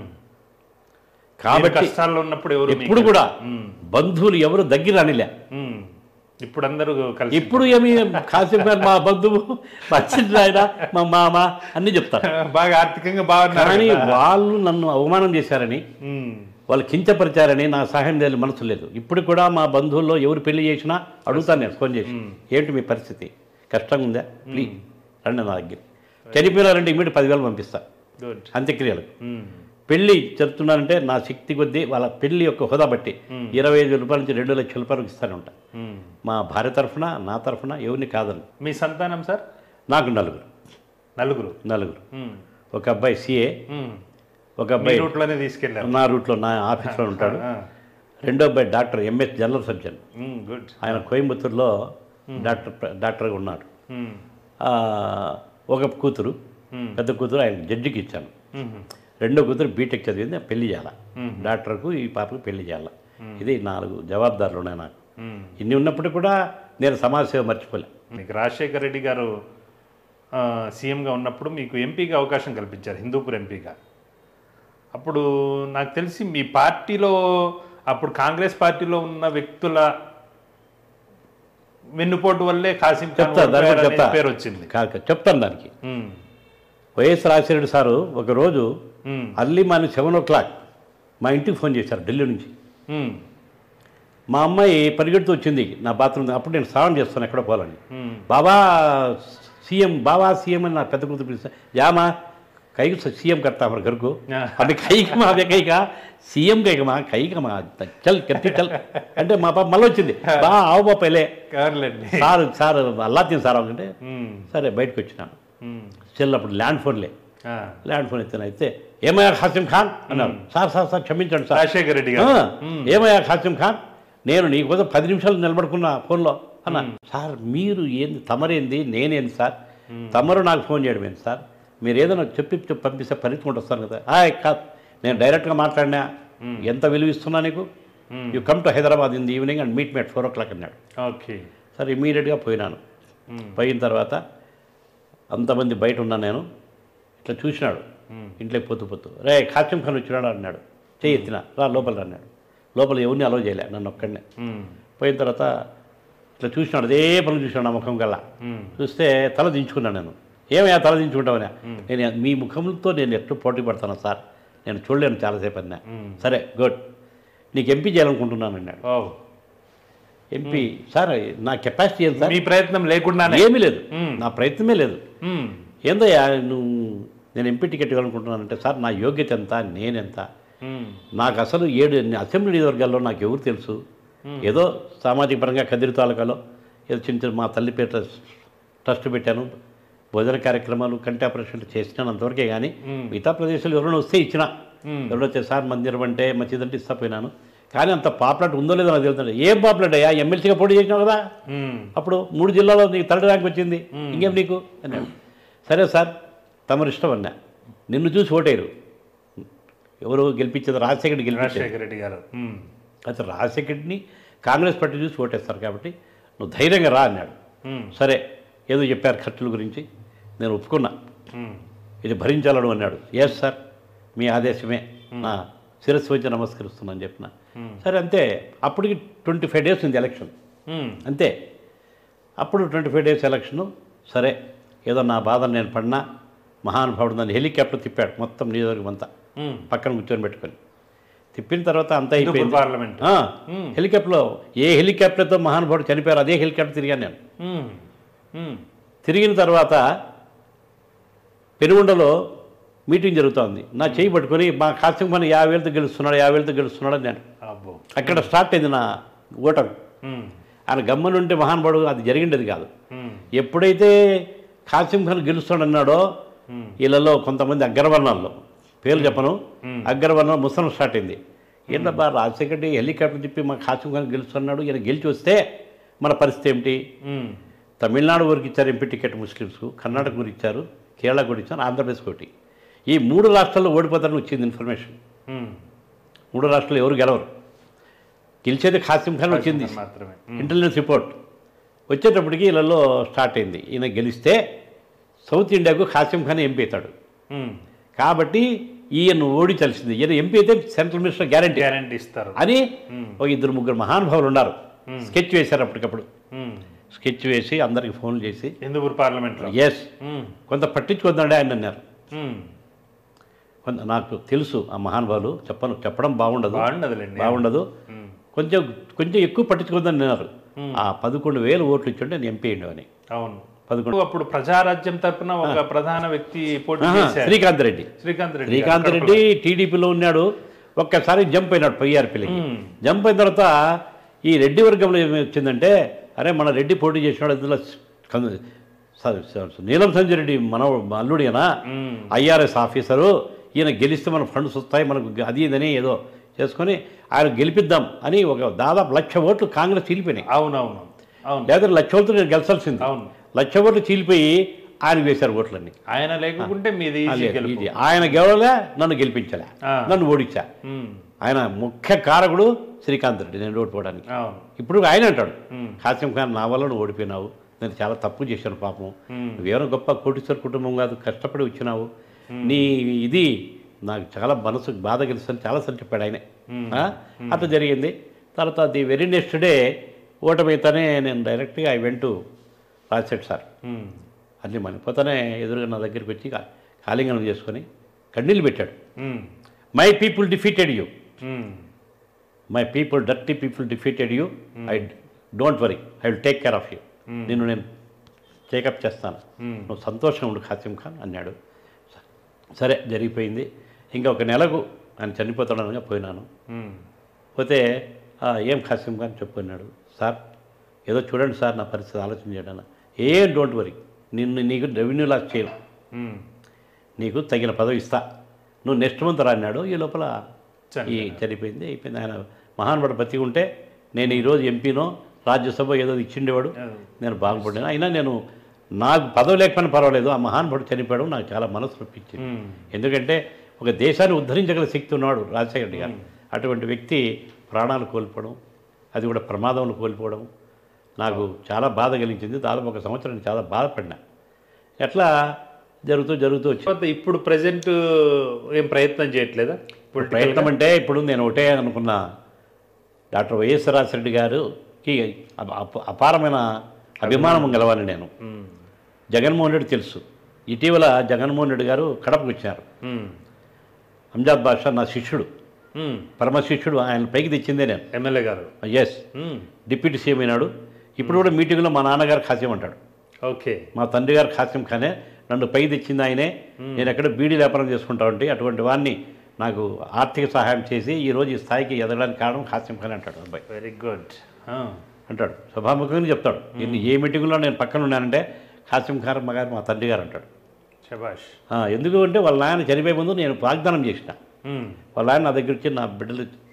మీరు కాబట్టి కష్టాల్లో ఉన్నప్పుడు ఎవరు మీకు- ఎప్పుడు కూడా ఉమ్. బంధువులు ఎవరు దగ్గర రానిలే ఉమ్. ఇప్పుడు అందరూ కలిసి ఇప్పుడు ఏమి కాసిం గారు మా బంధువు మా చిన్న ఆయన మా మామ అన్నీ చెప్తారు బాగా ఆర్థికంగా బాగున్నారు కానీ కదా. వాళ్ళు నన్ను అవమానం చేశారని ఉమ్. వాళ్ళు కించపరిచారని నా సహాయం చేయాలి మనసు లేదు ఇప్పుడు కూడా మా బంధువుల్లో ఎవరు పెళ్లి చేసినా అడుగుతాను నేను ఫోన్ చేసి ఏంటి మీ పరిస్థితి కష్టంగా ఉందా ప్లీజ్ రండి నా దగ్గర చనిపోయినారంటే ఇమీడియట్ పదివేలు పంపిస్తా గుడ్ అంత్యక్రియలకు ఉమ్. పెళ్లి చెప్తున్నానంటే నా శక్తి కొద్దీ వాళ్ళ పెళ్లి యొక్క హోదా బట్టి ఇరవై ఐదు రూపాయల నుంచి రెండు లక్షల రూపాయలకు ఇస్తానే ఉంటా ఉమ్. మా భార్య తరఫున నా తరఫున ఎవరిని కాదని మీ సంతానం సార్ నాకు నలుగురు నలుగురు నలుగురు ఉమ్. ఒక అబ్బాయి సిఏ ఉమ్. ఒక మీ అబ్బాయి రూట్లోనే తీసుకెళ్ళారు నా రూట్లో నా ఆఫీస్లో ఉంటాడు ఆ. రెండో అబ్బాయి doctor MS general surgeon um. Good ఆయన కోయంబత్తూరులో డాక్టర్ డాక్టర్గా ఉన్నాడు ఉమ్. ఆ, ఒక కూతురు ఉమ్. పెద్ద కూతురు ఆయన జడ్జికి ఇచ్చాను ఉమ్. రెండో కూతురు బీటెక్ చదివింది పెళ్లి చేయాలి డాక్టర్కు ఈ పాపకు పెళ్లి చేయాలి ఇది నాలుగు జవాబుదారులు ఉన్నాయి నాకు ఉమ్. ఇన్ని ఉన్నప్పుడు కూడా నేను సమాజ సేవ మర్చిపోలే మీకు రాజశేఖర రెడ్డి గారు ఆ, సీఎంగా ఉన్నప్పుడు మీకు ఎంపీగా అవకాశం కల్పించారు హిందూపూర్ ఎంపీగా అప్పుడు నాకు తెలిసి మీ పార్టీలో అప్పుడు కాంగ్రెస్ పార్టీలో ఉన్న వ్యక్తుల వెన్నుపోటు వల్లే కాసిం ఖాన్ చెప్తా దాని ఓడిపోయారు గురించి అనే చెప్తా పేరు వచ్చింది కాక చెప్తాను దానికి ఉమ్, వైఎస్ రాజశేఖర సారు ఒకరోజు um, early morning seven o'clock మా ఇంటికి ఫోన్ చేశారు ఢిల్లీ నుంచి ఉమ్, మా అమ్మాయి పరిగెడుతూ వచ్చింది నా బాత్రూమ్ అప్పుడు నేను స్నానం చేస్తాను ఎక్కడ పోవాలని ఉమ్, బాబా సీఎం బాబా సీఎం అని నా పెద్ద కూతురు పిలుస్తా యామా కైకు సీఎం కడతా మరి గరుకు ఆ. అది కైక మా అదే కైక సీఎం కైక మా కైక మా చల్ కత్తి చల్ అంటే మా పాప మళ్ళీ వచ్చింది బా ఆవు పాపలే కాదులేండి సార్ సార్ అల్లాతీన్ సార్ అంటే ఉమ్, సరే బయటకు వచ్చినాను ఉమ్, సెల్ అప్పుడు ల్యాండ్ ఫోన్లే ఆ, ల్యాండ్ ఫోన్ ఎత్తిన అయితే ఏమయ్యా ఖాసిం ఖాన్ అన్నారు సార్ సార్ సార్ క్షమించండి సార్ రాజశేఖర రెడ్డి ఆ, గారు ఏమయ్యా ఖాసిం ఖాన్ నేను నీకోసం పది నిమిషాలు నిలబడుకున్నా ఫోన్లో అన్న సార్ మీరు ఏంది తమరేంది నేనేంది సార్ తమరు నాకు ఫోన్ చేయడం ఏంది సార్ మీరు ఏదైనా చెప్పి చెప్పి పంపిస్తే పరిస్థితి వస్తాను కదా హాయ్ కాదు నేను డైరెక్ట్గా మాట్లాడినా ఎంత విలువ ఇస్తున్నా నీకు Hmm. You come to Hyderabad in the evening and meet me at four o'clock అన్నాడు ఓకే సరే ఇమీడియట్గా పోయినాను Hmm. పోయిన తర్వాత అంతమంది బయట ఉన్నాను నేను ఇట్లా చూసినాడు ఇంట్లోకి పోతూ పోతూ రే ఖాసిం ఖాన్ వచ్చినాడు అన్నాడు చెయ్యి ఎత్తిన రా లోపల అన్నాడు లోపల ఎవరిని అలౌ చేయలే నన్ను ఒక్కడనే ఉమ్, పోయిన తర్వాత ఇట్లా చూసినాడు అదే పనులు చూసినాడు నా ముఖం కల్లా ఉమ్, చూస్తే తల దించుకున్నాను నేను ఏమయ్యా తల దించుకుంటామని నేను మీ ముఖంతో నేను ఎట్లు పోటీ పడతాను సార్ నేను చూడలేను చాలాసేపు అన్నా మ్మ్. సరే గుడ్ నీకు ఎంపీ చేయాలనుకుంటున్నాను అన్నాడు ఓ ఎంపీ సార్ నా కెపాసిటీ ఏంటి సార్ మీ ప్రయత్నం లేకుండానే ఏమీ లేదు మ్మ్. నా ప్రయత్నమే లేదు ఉమ్, ఏందయ్యా నువ్వు నేను ఎంపీ టికెట్ ఇవ్వాలనుకుంటున్నానంటే సార్ నా యోగ్యత ఎంత నేనెంత ఉమ్, నాకు అసలు ఏడు అసెంబ్లీ నియోజకవర్గాల్లో నాకు ఎవరు తెలుసు ఏదో సామాజిక పరంగా కదిరి తాలూకాలో ఏదో చిన్న చిన్న మా తల్లి పేరు ట్రస్ట్- ట్రస్ట్ పెట్టాను భోజన కార్యక్రమాలు కంటి ఆపరేషన్లు చేసినాను అంతవరకే కానీ మిగతా ప్రదేశాలు ఎవరైనా వస్తే ఇచ్చిన మ్మ్. ఎవరైనా వచ్చే సార్ మందిరం అంటే మంచిదంటే ఇస్తా పోయినాను కానీ అంత పాపులర్ ఉందో లేదో నాకు తెలుస్తుంది ఏం పాపులర్ అయ్యా ఎమ్మెల్సీగా పోటీ చేసినావు కదా ఉమ్, అప్పుడు మూడు జిల్లాలో నీకు థర్డ్ ర్యాంక్ వచ్చింది ఇంకేం నీకు అన్నాడు సరే సార్ తమరు ఇష్టం అన్నా నిన్ను చూసి ఓటేరు ఎవరు గెలిపించేది రాజశేఖర్ గెలిపించారు రాజశేఖర రెడ్డి గారు ఉమ్, అసలు రాజశేఖర్ని కాంగ్రెస్ పార్టీ చూసి ఓటేస్తారు కాబట్టి నువ్వు ధైర్యంగా రా అన్నాడు ఉమ్, సరే ఏదో చెప్పారు ఖర్చుల గురించి నేను ఒప్పుకున్నా ఉమ్, ఇది భరించాలను అన్నాడు ఎస్ సార్ మీ ఆదేశమే నా శిరస్సు వచ్చి నమస్కరిస్తున్నాను చెప్పిన సరే అంతే అప్పటికి ట్వంటీ ఫైవ్ డేస్ ఉంది ఎలక్షన్ ఉమ్, అంతే అప్పుడు ట్వంటీ ఫైవ్ డేస్ ఎలక్షను సరే ఏదో నా బాధను నేను పడినా మహానుభావుడు నన్ను హెలికాప్టర్ తిప్పాడు మొత్తం నియోజకవర్గం అంతా ఉమ్. పక్కన కూర్చొని పెట్టుకొని తిప్పిన తర్వాత అంతా హిందూపూర్ అయిపోయింది పార్లమెంట్ ఆ, హెలికాప్టర్లో ఏ హెలికాప్టర్తో మహానుభావుడు చనిపోయారు అదే హెలికాప్టర్ తిరిగాను నేను ఉమ్, ఉమ్, తిరిగిన తర్వాత పెనుగొండలో మీటింగ్ జరుగుతోంది నా చేయి పట్టుకొని మా కాస్టింగ్ పని యాభై వేలతో గెలుస్తున్నాడు యాభై వేలతో గెలుస్తున్నాడు అని నేను అబ్బో అక్కడ స్టార్ట్ అయింది నా ఓటమి ఉమ్, ఆయన గమ్మనుంటే మహానుభావుడు అది జరిగిండేది కాదు ఉమ్, ఎప్పుడైతే కాసిం ఖాన్ గెలుస్తాడన్నాడో ఉమ్, వీళ్ళలో కొంతమంది అగ్రవర్ణాల్లో పేరు చెప్పను అగ్రవర్ణం ముసలం స్టార్ట్ అయింది ఏంటబ్బా రాజశేఖర్ రెడ్డి హెలికాప్టర్ తిప్పి మా కాసిం ఖాన్ గెలుస్తున్నాడు ఈయన గెలిచి వస్తే మన పరిస్థితి ఏమిటి ఉమ్, తమిళనాడు వరకు ఇచ్చారు ఎంపీ టికెట్ ముస్లిమ్స్కు కర్ణాటక కూడా ఇచ్చారు కేరళ కూడా ఇచ్చారు ఆంధ్రప్రదేశ్ ఒకటి ఈ మూడు రాష్ట్రాల్లో ఓడిపోతారని వచ్చింది ఇన్ఫర్మేషన్ ఉమ్. మూడు రాష్ట్రాలు ఎవరు గెలవరు గెలిచేది ఖాసిం ఖాన్ వచ్చింది మాత్రమే ఇంటెలిజెన్స్ రిపోర్ట్ వచ్చేటప్పటికి వీళ్ళలో స్టార్ట్ అయింది ఈయన గెలిస్తే సౌత్ ఇండియాకు ఖాసిం ఖాన్ ఎంపీ అవుతాడు ఉమ్, కాబట్టి ఈయన ఓడించాల్సింది ఈయన ఎంపీ అయితే సెంట్రల్ మినిస్టర్ గ్యారంటీ గ్యారంటీ ఇస్తారు అని ఒక ఇద్దరు ముగ్గురు మహానుభావులు ఉన్నారు స్కెచ్ వేశారు అప్పటికప్పుడు ఉమ్, స్కెచ్ వేసి అందరికి ఫోన్లు చేసి హిందూపూర్ పార్లమెంట్లో ఎస్ ఉమ్, కొంత పట్టించుకుందండి ఆయన అన్నారు ఉమ్. కొంత నాకు తెలుసు ఆ మహానుభావులు చెప్పను చెప్పడం బాగుండదు బాగుండదులేండి బాగుండదు ఉమ్, కొంచెం కొంచెం ఎక్కువ పట్టించుకుందని అన్నారు ఆ పదకొండు వేలు ఓట్లు ఇచ్చుంటే నేను ఎంపీ అయ్యిండు అవును పదకొండు అప్పుడు ప్రజారాజ్యం తరపున ఒక ప్రధాన వ్యక్తి పోటీ ఆహా, చేశారు శ్రీకాంత్ రెడ్డి శ్రీకాంత్ రెడ్డి శ్రీకాంత్ రెడ్డి టీడీపీలో ఉన్నాడు ఒక్కసారి జంప్ అయినాడు పైఆర్పీలకి మ్మ్. జంప్ అయిన తర్వాత ఈ రెడ్డి వర్గంలో ఏమి వచ్చిందంటే అరే మన రెడ్డి పోటీ చేసినాడు అందులో కన్- స- స- నీలం సంజయ్ రెడ్డి మన అల్లుడేనా మ్మ్. ఐఆర్ఎస్ ఆఫీసరు ఈయన గెలిస్తే మన ఫండ్స్ వస్తాయి మనకు అది ఇదని ఏదో చేసుకొని ఆయన గెలిపిద్దాం అని ఒక దాదాపు లక్ష ఓట్లు కాంగ్రెస్ చీలిపోయినాయి అవునవును అవును లేదా లక్ష ఓట్లు నేను గెలిచాల్సింది అవును లక్ష ఓట్లు చీలిపోయి ఆయన వేశారు ఓట్లన్నీ ఆయన లేకుంటే మీది ఆ, ఈజీ లేదు, గెలుపు ఇది ఆయన గెలవలే నన్ను గెలిపించలే ఆ. నన్ను ఓడించా ఉమ్, ఆయన ముఖ్య కారకుడు శ్రీకాంత్ రెడ్డి నేను ఓడిపోవడానికి అవును ఇప్పుడు ఆయన అంటాడు మ్మ్. కాసిం ఖాన్ నా వల్ల నువ్వు ఓడిపోయినావు నేను చాలా తప్పు చేశాను పాపం మ్మ్. నువ్వేమో గొప్ప కోటీశ్వర కుటుంబం కాదు కష్టపడి వచ్చినావు నీ ఇది నాకు చాలా మనసు బాధ కలిసి చాలాసార్లు చెప్పాడు ఆయనే ఆ? అట్లా జరిగింది తర్వాత ది వెరీ నెక్స్ట్ డే ఓటమైతేనే నేను డైరెక్ట్గా ఐ వెంట్ రాజశేఖర్ సార్ ఉమ్, అన్నీ మనిపోతానే ఎదురుగా నా దగ్గరికి వచ్చి కా- కాలింగనం చేసుకొని కన్నీళ్ళు పెట్టాడు um, my people defeated you um, my people dirty people defeated you I don't worry I will take care of you నిన్ను నేను టేకప్ చేస్తాను Hmm. నువ్వు సంతోషంగా ఉండు ఖాసిం ఖాన్ అన్నాడు సరే జరిగిపోయింది ఇంకా ఒక నెలకు ఆయన చనిపోతాడనగా పోయినాను ఉమ్, పోతే "ఆ, ఏం ఖాసిం ఖాన్ చెప్పుకున్నాడు సార్ ఏదో చూడండి సార్ నా పరిస్థితి ఆలోచన చేయడం ఏం డోంట్ వరీ నిన్ను నీకు రెవెన్యూ లాస్ చేయను ఉమ్. నీకు తగిన పదవి ఇస్తా నువ్వు నెక్స్ట్ మంత్ రా అన్నాడు ఈ లోపల ఈ చనిపోయినాడు. చనిపోయింది అయిపోయింది ఆయన మహానుభావుడు బతికి ఉంటే నేను ఈరోజు ఎంపీనో రాజ్యసభ ఏదో ఇచ్చిండేవాడు నేను బాగుపడ్డాను అయినా నేను నాకు పదవి లేకపోయినా పర్వాలేదు ఆ మహానుభావుడు చనిపోవడం నాకు చాలా మనసు నొప్పించింది ఉమ్, ఎందుకంటే ఒక దేశాన్ని ఉద్ధరించగల శక్తి ఉన్నవాడు రాజశేఖర రెడ్డి గారు అటువంటి వ్యక్తి ప్రాణాలు కోల్పోవడం అది కూడా ప్రమాదంలో కోల్పోవడం నాకు చాలా బాధ కలిగించింది దాదాపు ఒక సంవత్సరం నేను చాలా బాధపడినా ఎట్లా జరుగుతూ జరుగుతూ వచ్చింది కాకపోతే ఇప్పుడు ప్రజెంట్ ఏం ప్రయత్నం చేయట్లేదా Political గా? ప్రయత్నం అంటే ఇప్పుడు నేను ఒకటే అనుకున్నా డాక్టర్ వైఎస్ రాజశేఖర గారికి అప- అప- అపారమైన అభిమానం గలవాని నేను ఉమ్, జగన్మోహన్ రెడ్డి తెలుసు ఇటీవల జగన్మోహన్ రెడ్డి గారు కడపకు వచ్చారు ఉమ్, అంజాద్ బాషా నా శిష్యుడు ఉమ్, పరమ శిష్యుడు ఆయన పైకి తెచ్చిందే నేను ఎమ్మెల్యే గారు ఎస్ ఉమ్, డిప్యూటీ సీఎం అయినాడు ఇప్పుడు కూడా మీటింగ్లో మా నాన్నగారు ఖాసిం అంటాడు ఓకే మా తండ్రి గారు ఖాసిం ఖానే నన్ను పైకి తెచ్చింది ఆయనే నేను ఎక్కడ బీడీ వ్యాపారం చేసుకుంటా ఉంటే అటువంటి వాడిని నాకు ఆర్థిక సహాయం చేసి ఈ రోజు ఈ స్థాయికి ఎదగడానికి కారణం ఖాసిం ఖాన్ అంటాడు అబ్బాయి వెరీ గుడ్ అంటాడు సభాముఖంగా చెప్తాడు ఎన్ని ఏ మీటింగ్లో నేను పక్కన ఉన్నానంటే ఖాసిం ఖాన్ మా గారు మా తండ్రి గారు అంటాడు శబాష్ ఆ, ఎందుకు అంటే వాళ్ళ నాయన చనిపోయే ముందు నేను వాగ్దానం చేసిన ఉమ్, వాళ్ళ ఆయన నా దగ్గర వచ్చి నా బిడ్డలు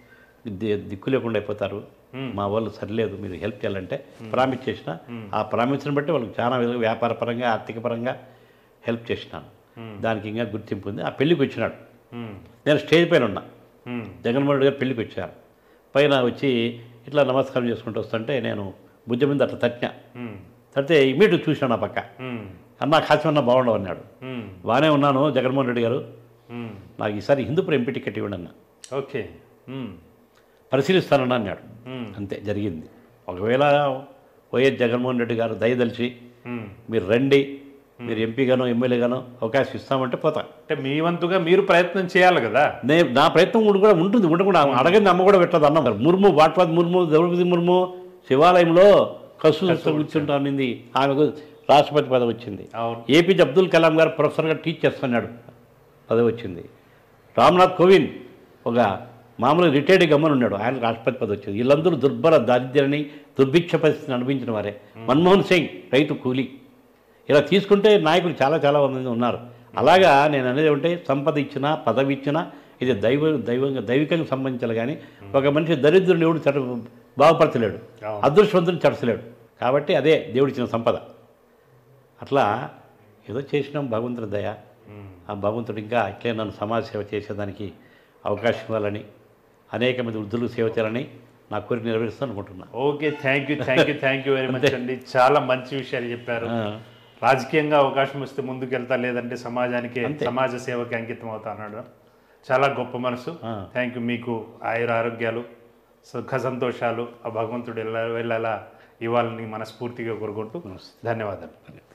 ది- దిక్కు లేకుండా అయిపోతారు మా వాళ్ళు సరిలేదు మీరు హెల్ప్ చేయాలంటే ప్రామిస్ చేసిన ఆ ప్రామిస్ని బట్టి వాళ్ళకి చాలా విధంగా వ్యాపార పరంగా ఆర్థిక పరంగా హెల్ప్ చేసినాను దానికి ఇంకా గుర్తింపు ఉంది ఆ పెళ్ళికి వచ్చినాడు ఉమ్, నేను స్టేజ్ పైన ఉన్నా ఉమ్, జగన్మోహన్ రెడ్డి గారు పెళ్ళికి వచ్చారు పైన వచ్చి ఇట్లా నమస్కారం చేసుకుంటూ వస్తుంటే నేను బుద్ధ మీద అట్లా తట్టినా ఉమ్, తడితే ఇమీడియట్ చూసినాను నా పక్క ఉమ్, అన్న కాశమన్న బాగుండవు అన్నాడు ఉమ్, బాగానే ఉన్నాను జగన్మోహన్ రెడ్డి గారు ఉమ్. నాకు ఈసారి హిందూపురం ఎంపీ టికెట్ ఇవ్వండి అన్న ఓకే ఉమ్, పరిశీలిస్తానన్నా అన్నాడు ఉమ్, అంతే జరిగింది ఒకవేళ వైఎస్ జగన్మోహన్ రెడ్డి గారు దయదలిచి ఉమ్. మీరు రండి మీరు ఎంపీగానో ఎమ్మెల్యేగానో అవకాశం ఇస్తామంటే పోతా అంటే మీ వంతుగా మీరు ప్రయత్నం చేయాలి కదా నే నా ప్రయత్నం కూడా కూడా ఉంటుంది ఉండకుండా అడగంది అమ్మ కూడా పెట్టదు అన్న ముర్ము వాట్పాద్ ముర్ము ద్రౌపది ముర్ము శివాలయంలో కసు కూర్చుంటానింది ఆమెకు రాష్ట్రపతి పదవి వచ్చింది అవును ఏపీజే అబ్దుల్ కలాం గారు ప్రొఫెసర్గా టీచ్ చేస్తున్నాడు పదవి వచ్చింది రామ్నాథ్ కోవింద్ ఒక మామూలు రిటైర్డ్ గమ్మని ఉన్నాడు ఆయన రాష్ట్రపతి పదవి వచ్చింది వీళ్ళందరూ దుర్భర దారిద్ర్యాన్ని దుర్భిక్ష పరిస్థితిని అనుభవించిన వారే మన్మోహన్ సింగ్ రైతు కూలీ ఇలా తీసుకుంటే నాయకులు చాలా చాలా మంది ఉన్నారు అలాగా నేను అనేది ఏమంటే సంపద ఇచ్చినా పదవి ఇచ్చినా ఇది దైవ దైవంగా దైవికంగా సంబంధించాలి కానీ ఒక మనిషి దరిద్రుని ఎవడు చెడ బాగుపరచలేడు అవును. అదృష్టవంతుని చెడసలేడు కాబట్టి అదే దేవుడిచ్చిన సంపద అట్లా ఏదో చేసినాం భగవంతుడి దయ ఉమ్, ఆ భగవంతుడు ఇంకా ఇట్లే నన్ను సమాజ సేవ చేసేదానికి అవకాశం ఇవ్వాలని అనేక మంది వృద్ధులకు సేవ చేయాలని నా కోరిక నెరవేరుస్తాను అనుకుంటున్నా okay thank you thank you thank you very much అండి చాలా మంచి విషయాలు చెప్పారు ఆ, రాజకీయంగా అవకాశం వస్తే ముందుకు వెళ్తా లేదంటే సమాజానికి అంతే. సమాజ సేవకి అంకితం అవుతా అన్నాడు చాలా గొప్ప మనసు ఆ. థ్యాంక్ యూ మీకు ఆయుర ఆరోగ్యాలు సుఖ సంతోషాలు ఆ భగవంతుడు ఎలా వెళ్ళాలా ఇవ్వాలని మనస్ఫూర్తిగా కోరుకుంటూ ధన్యవాదాలు